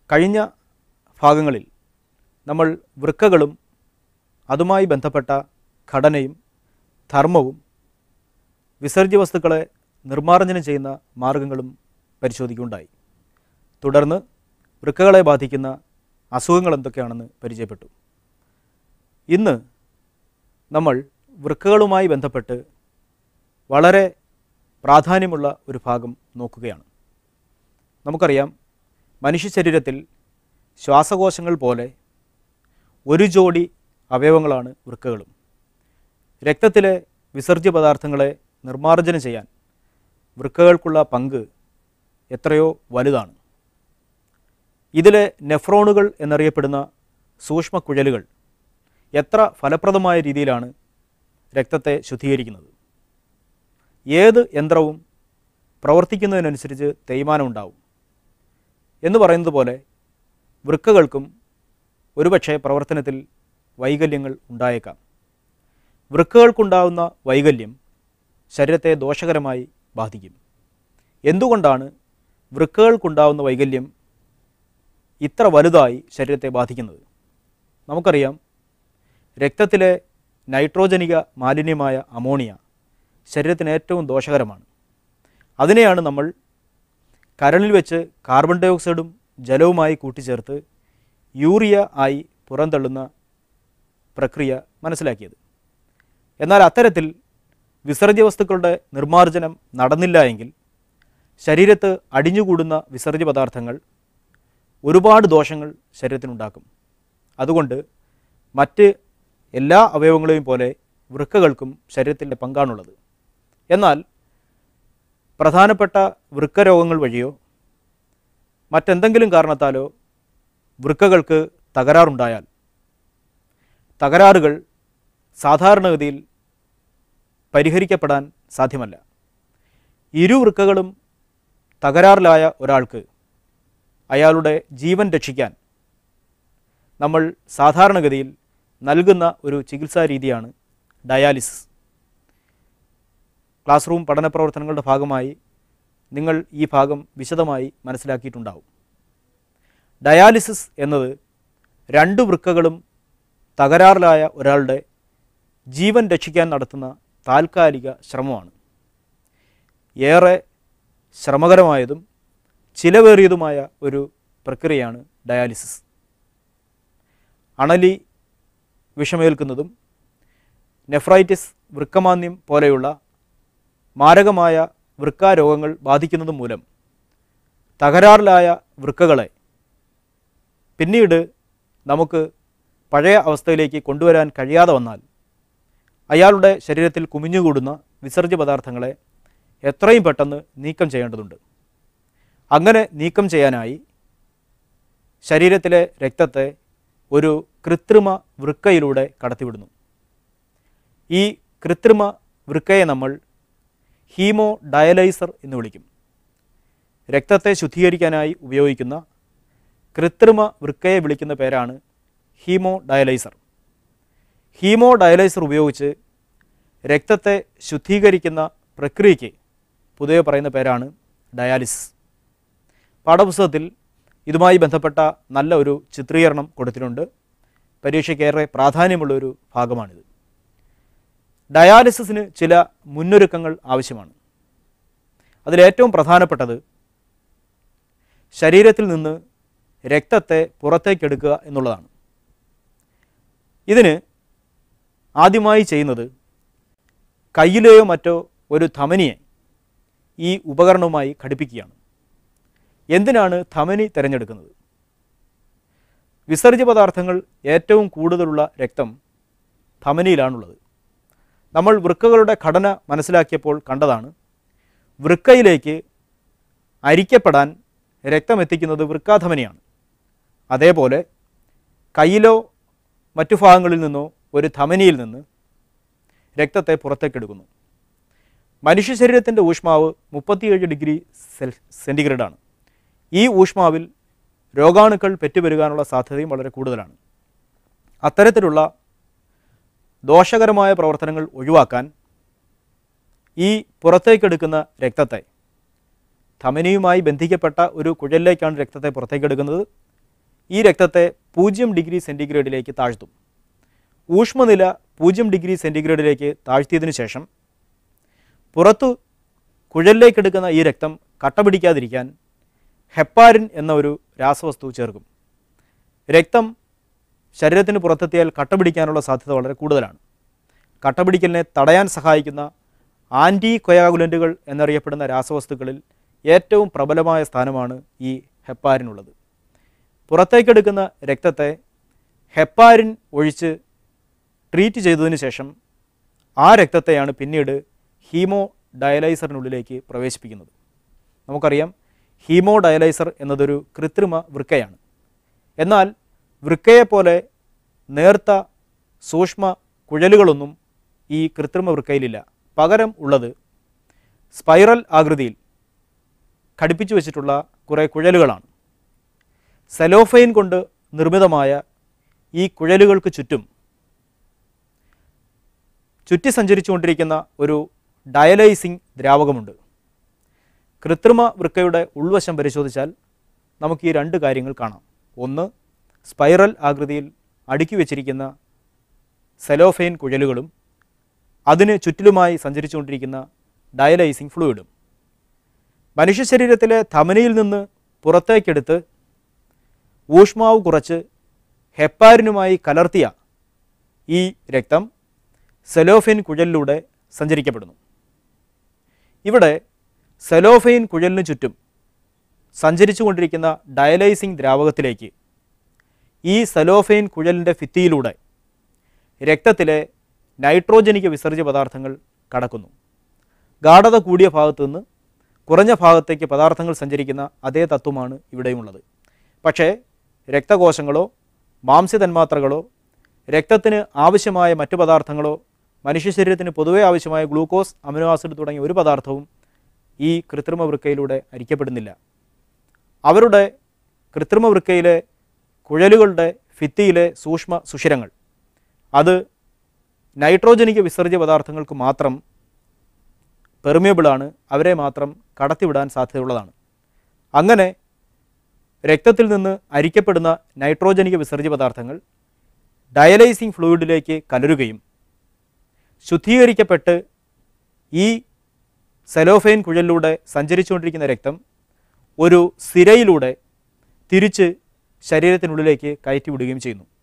കഴിഞ്ഞ ഭാഗങ്ങളിൽ നമ്മൾ വൃക്കകളും അതുമായി ബന്ധപ്പെട്ട ഘടനയും ധർമ്മവും വിസർജ്യ വസ്തുക്കളെ നിർമ്മാർജ്ജനം ചെയ്യുന്ന മാർഗങ്ങളും പരിശോധിക്കുകയുണ്ടായി തുടർന്ന് വൃക്കകളെ ബാധിക്കുന്ന അസുഖങ്ങൾ എന്തൊക്കെയാണെന്ന് പരിചയപ്പെട്ടു ഇന്ന് നമ്മൾ വൃക്കകളുമായി ബന്ധപ്പെട്ട് വളരെ പ്രാധാന്യമുള്ള ഒരു ഭാഗം നോക്കുകയാണ് നമുക്കറിയാം മനുഷ്യ ശരീരത്തിൽ ശ്വാസകോശങ്ങൾ പോലെ ഒരു ജോഡി അവയവങ്ങളാണ് വൃക്കകളും രക്തത്തിലെ വിസർജ്യ പദാർത്ഥങ്ങളെ നിർമ്മാർജ്ജനം ചെയ്യാൻ വൃക്കകൾക്കുള്ള പങ്ക് എത്രയോ വലുതാണ് ഇതിലെ നെഫ്രോണുകൾ എന്നറിയപ്പെടുന്ന സൂക്ഷ്മ കുഴലുകൾ എത്ര ഫലപ്രദമായ രീതിയിലാണ് രക്തത്തെ ശുദ്ധീകരിക്കുന്നത് ഏത് യന്ത്രവും പ്രവർത്തിക്കുന്നതിനനുസരിച്ച് തേയ്മാനമുണ്ടാവും എന്ന് പറയുന്നത് പോലെ വൃക്കകൾക്കും ഒരുപക്ഷെ പ്രവർത്തനത്തിൽ വൈകല്യങ്ങൾ ഉണ്ടായേക്കാം വൃക്കകൾക്കുണ്ടാവുന്ന വൈകല്യം ശരീരത്തെ ദോഷകരമായി ബാധിക്കും എന്തുകൊണ്ടാണ് വൃക്കകൾക്കുണ്ടാവുന്ന വൈകല്യം ഇത്ര വലുതായി ശരീരത്തെ ബാധിക്കുന്നത് നമുക്കറിയാം രക്തത്തിലെ നൈട്രോജനിക മാലിന്യമായ അമോണിയ ശരീരത്തിന് ഏറ്റവും ദോഷകരമാണ് അതിനെയാണ് നമ്മൾ കരളിൽ വെച്ച് കാർബൺ ഡൈ ഓക്സൈഡും ജലവുമായി കൂട്ടിച്ചേർത്ത് യൂറിയ ആയി പുറന്തള്ളുന്ന പ്രക്രിയ മനസ്സിലാക്കിയത് എന്നാൽ അത്തരത്തിൽ വിസർജ്യ വസ്തുക്കളുടെ നിർമ്മാർജ്ജനം നടന്നില്ല എങ്കിൽ ശരീരത്ത് അടിഞ്ഞുകൂടുന്ന വിസർജ്യ പദാർത്ഥങ്ങൾ ഒരുപാട് ദോഷങ്ങൾ ശരീരത്തിനുണ്ടാക്കും അതുകൊണ്ട് മറ്റ് എല്ലാ അവയവങ്ങളെയും പോലെ വൃക്കകൾക്കും ശരീരത്തിൻ്റെ പങ്കാണുള്ളത് എന്നാൽ പ്രധാനപ്പെട്ട വൃക്കരോഗങ്ങൾ വഴിയോ മറ്റെന്തെങ്കിലും കാരണത്താലോ വൃക്കകൾക്ക് തകരാറുണ്ടായാൽ തകരാറുകൾ സാധാരണഗതിയിൽ പരിഹരിക്കപ്പെടാൻ സാധ്യമല്ല ഇരു വൃക്കകളും തകരാറിലായ ഒരാൾക്ക് അയാളുടെ ജീവൻ രക്ഷിക്കാൻ നമ്മൾ സാധാരണഗതിയിൽ നൽകുന്ന ഒരു ചികിത്സാ രീതിയാണ് ഡയാലിസിസ് ക്ലാസ് റൂം പഠന പ്രവർത്തനങ്ങളുടെ ഭാഗമായി നിങ്ങൾ ഈ ഭാഗം വിശദമായി മനസ്സിലാക്കിയിട്ടുണ്ടാവും ഡയാലിസിസ് എന്നത് രണ്ട് വൃക്കകളും തകരാറിലായ ഒരാളുടെ ജീവൻ രക്ഷിക്കാൻ നടത്തുന്ന താൽക്കാലിക ശ്രമമാണ് ഏറെ ശ്രമകരമായതും ചിലവേറിയതുമായ ഒരു പ്രക്രിയയാണ് ഡയാലിസിസ് അണലി വിഷമേൽക്കുന്നതും നെഫ്രൈറ്റിസ് വൃക്കമാന്യം പോലെയുള്ള മാരകമായ വൃക്കാരോഗങ്ങൾ ബാധിക്കുന്നതും മൂലം തകരാറിലായ വൃക്കകളെ പിന്നീട് നമുക്ക് പഴയ അവസ്ഥയിലേക്ക് കൊണ്ടുവരാൻ കഴിയാതെ വന്നാൽ അയാളുടെ ശരീരത്തിൽ കുമിഞ്ഞുകൂടുന്ന വിസർജ്യ പദാർത്ഥങ്ങളെ എത്രയും പെട്ടെന്ന് നീക്കം ചെയ്യേണ്ടതുണ്ട് അങ്ങനെ നീക്കം ചെയ്യാനായി ശരീരത്തിലെ രക്തത്തെ ഒരു കൃത്രിമ വൃക്കയിലൂടെ കടത്തിവിടുന്നു ഈ കൃത്രിമ വൃക്കയെ നമ്മൾ ഹീമോ ഡയലൈസർ എന്ന് വിളിക്കും രക്തത്തെ ശുദ്ധീകരിക്കാനായി ഉപയോഗിക്കുന്ന കൃത്രിമ വൃക്കയെ വിളിക്കുന്ന പേരാണ് ഹീമോ ഡയലൈസർ ഹീമോ ഡയലൈസർ ഉപയോഗിച്ച് രക്തത്തെ ശുദ്ധീകരിക്കുന്ന പ്രക്രിയയ്ക്ക് പൊതുവെ പറയുന്ന പേരാണ് ഡയാലിസിസ് പാഠപുസ്തകത്തിൽ ഇതുമായി ബന്ധപ്പെട്ട നല്ല ഒരു ചിത്രീകരണം കൊടുത്തിട്ടുണ്ട് പരീക്ഷയ്ക്കേറെ പ്രാധാന്യമുള്ള ഒരു ഭാഗമാണിത് ഡയാലിസിസിന് ചില മുന്നൊരുക്കങ്ങൾ ആവശ്യമാണ് അതിലേറ്റവും പ്രധാനപ്പെട്ടത് ശരീരത്തിൽ നിന്ന് രക്തത്തെ പുറത്തേക്കെടുക്കുക എന്നുള്ളതാണ് ഇതിന് ആദ്യമായി ചെയ്യുന്നത് കയ്യിലെയോ മറ്റോ ഒരു ധമനിയെ ഈ ഉപകരണവുമായി ഘടിപ്പിക്കുകയാണ് എന്തിനാണ് ധമനി തിരഞ്ഞെടുക്കുന്നത് വിസർജ്യ പദാർത്ഥങ്ങൾ ഏറ്റവും കൂടുതലുള്ള രക്തം ധമനിയിലാണുള്ളത് നമ്മൾ വൃക്കകളുടെ ഘടന മനസ്സിലാക്കിയപ്പോൾ കണ്ടതാണ് വൃക്കയിലേക്ക് അരിക്കപ്പെടാൻ രക്തമെത്തിക്കുന്നത് വൃക്കാധമനിയാണ് അതേപോലെ കയ്യിലോ മറ്റു ഭാഗങ്ങളിൽ നിന്നോ ഒരു ധമനിയിൽ നിന്ന് രക്തത്തെ പുറത്തേക്കെടുക്കുന്നു മനുഷ്യ ശരീരത്തിൻ്റെ ഊഷ്മാവ് മുപ്പത്തിയേഴ് ഡിഗ്രി സെൽ സെൻറ്റിഗ്രേഡാണ് ഈ ഊഷ്മാവിൽ രോഗാണുക്കൾ പെറ്റുപെരുകാനുള്ള സാധ്യതയും വളരെ കൂടുതലാണ് അത്തരത്തിലുള്ള ദോഷകരമായ പ്രവർത്തനങ്ങൾ ഒഴിവാക്കാൻ ഈ പുറത്തേക്കെടുക്കുന്ന രക്തത്തെ ധമനിയുമായി ബന്ധിക്കപ്പെട്ട ഒരു കുഴലിലേക്കാണ് രക്തത്തെ പുറത്തേക്കെടുക്കുന്നത് ഈ രക്തത്തെ പൂജ്യം ഡിഗ്രി സെൻറ്റിഗ്രേഡിലേക്ക് താഴ്ത്തും ഊഷ്മനില പൂജ്യം ഡിഗ്രി സെൻറ്റിഗ്രേഡിലേക്ക് താഴ്ത്തിയതിനു ശേഷം പുറത്തു കുഴലിലേക്കെടുക്കുന്ന ഈ രക്തം കട്ട പിടിക്കാതിരിക്കാൻ ഹെപ്പാരിൻ എന്ന ഒരു രാസവസ്തു ചേർക്കും രക്തം ശരീരത്തിന് പുറത്തെത്തിയാൽ കട്ട പിടിക്കാനുള്ള സാധ്യത വളരെ കൂടുതലാണ് കട്ട പിടിക്കലിനെ തടയാൻ സഹായിക്കുന്ന ആൻറ്റി കൊയാഗുലൻറ്റുകൾ എന്നറിയപ്പെടുന്ന രാസവസ്തുക്കളിൽ ഏറ്റവും പ്രബലമായ സ്ഥാനമാണ് ഈ ഹെപ്പാരിനുള്ളത് പുറത്തേക്കെടുക്കുന്ന രക്തത്തെ ഹെപ്പാരിൻ ഒഴിച്ച് ട്രീറ്റ് ചെയ്തതിന് ശേഷം ആ രക്തത്തെയാണ് പിന്നീട് ഹീമോ ഡയലൈസറിനുള്ളിലേക്ക് പ്രവേശിപ്പിക്കുന്നത് നമുക്കറിയാം ഹീമോ ഡയലൈസർ എന്നതൊരു കൃത്രിമ വൃക്കയാണ് എന്നാൽ വൃക്കയെപ്പോലെ നേർത്ത സൂക്ഷ്മ കുഴലുകളൊന്നും ഈ കൃത്രിമ വൃക്കയിലില്ല പകരം ഉള്ളത് സ്പൈറൽ ആകൃതിയിൽ ഘടിപ്പിച്ചു വച്ചിട്ടുള്ള കുറേ കുഴലുകളാണ് സെലോഫൈൻ കൊണ്ട് നിർമ്മിതമായ ഈ കുഴലുകൾക്ക് ചുറ്റും ചുറ്റി സഞ്ചരിച്ചുകൊണ്ടിരിക്കുന്ന ഒരു ഡയലൈസിംഗ് ദ്രാവകമുണ്ട് കൃത്രിമ വൃക്കയുടെ ഉൾവശം പരിശോധിച്ചാൽ നമുക്ക് ഈ രണ്ട് കാര്യങ്ങൾ കാണാം ഒന്ന് സ്പൈറൽ ആകൃതിയിൽ അടുക്കി വച്ചിരിക്കുന്ന സെലോഫെയിൻ കുഴലുകളും അതിന് ചുറ്റിലുമായി സഞ്ചരിച്ചുകൊണ്ടിരിക്കുന്ന ഡയലൈസിംഗ് ഫ്ലൂയിഡും മനുഷ്യ ശരീരത്തിലെ ധമനിയിൽ നിന്ന് പുറത്തേക്കെടുത്ത് ഊഷ്മാവ് കുറച്ച് ഹെപ്പാരിനുമായി കലർത്തിയ ഈ രക്തം സെലോഫെയിൻ കുഴലിലൂടെ സഞ്ചരിക്കപ്പെടുന്നു ഇവിടെ സെലോഫെയിൻ കുഴലിന് ചുറ്റും സഞ്ചരിച്ചു കൊണ്ടിരിക്കുന്ന ഡയലൈസിംഗ് ദ്രാവകത്തിലേക്ക് ഈ സെലോഫെയിൻ കുഴലിൻ്റെ ഭിത്തിയിലൂടെ രക്തത്തിലെ നൈട്രോജനിക വിസർജ്യ പദാർത്ഥങ്ങൾ കടക്കുന്നു ഗാഠത കൂടിയ ഭാഗത്തു നിന്ന് കുറഞ്ഞ ഭാഗത്തേക്ക് പദാർത്ഥങ്ങൾ സഞ്ചരിക്കുന്ന അതേ തത്വമാണ് ഇവിടെയുമുള്ളത് പക്ഷേ രക്തകോശങ്ങളോ മാംസ്യതന്മാത്രകളോ രക്തത്തിന് ആവശ്യമായ മറ്റു പദാർത്ഥങ്ങളോ മനുഷ്യ ശരീരത്തിന് പൊതുവെ ആവശ്യമായ ഗ്ലൂക്കോസ് അമിനോ ആസിഡ് തുടങ്ങിയ ഒരു പദാർത്ഥവും ഈ കൃത്രിമ വൃക്കയിലൂടെ അരിക്കപ്പെടുന്നില്ല അവരുടെ കൃത്രിമ വൃക്കയിലെ കുഴലുകളുടെ ഭിത്തിയിലെ സൂക്ഷ്മ സുഷിരങ്ങൾ അത് നൈട്രോജനിക വിസർജ്യ പദാർത്ഥങ്ങൾക്ക് മാത്രം പെർമിയബിളാണ് അവരെ മാത്രം കടത്തിവിടാൻ സാധ്യതയുള്ളതാണ് അങ്ങനെ രക്തത്തിൽ നിന്ന് അരിക്കപ്പെടുന്ന നൈട്രോജനിക വിസർജ്യ പദാർത്ഥങ്ങൾ ഡയലൈസിംഗ് ഫ്ലൂയിഡിലേക്ക് കലരുകയും ശുദ്ധീകരിക്കപ്പെട്ട് ഈ സെലോഫെയിൻ കുഴലിലൂടെ സഞ്ചരിച്ചുകൊണ്ടിരിക്കുന്ന രക്തം ഒരു സിരയിലൂടെ തിരിച്ച് ശരീരത്തിനുള്ളിലേക്ക് കയറ്റിവിടുകയും ചെയ്യുന്നു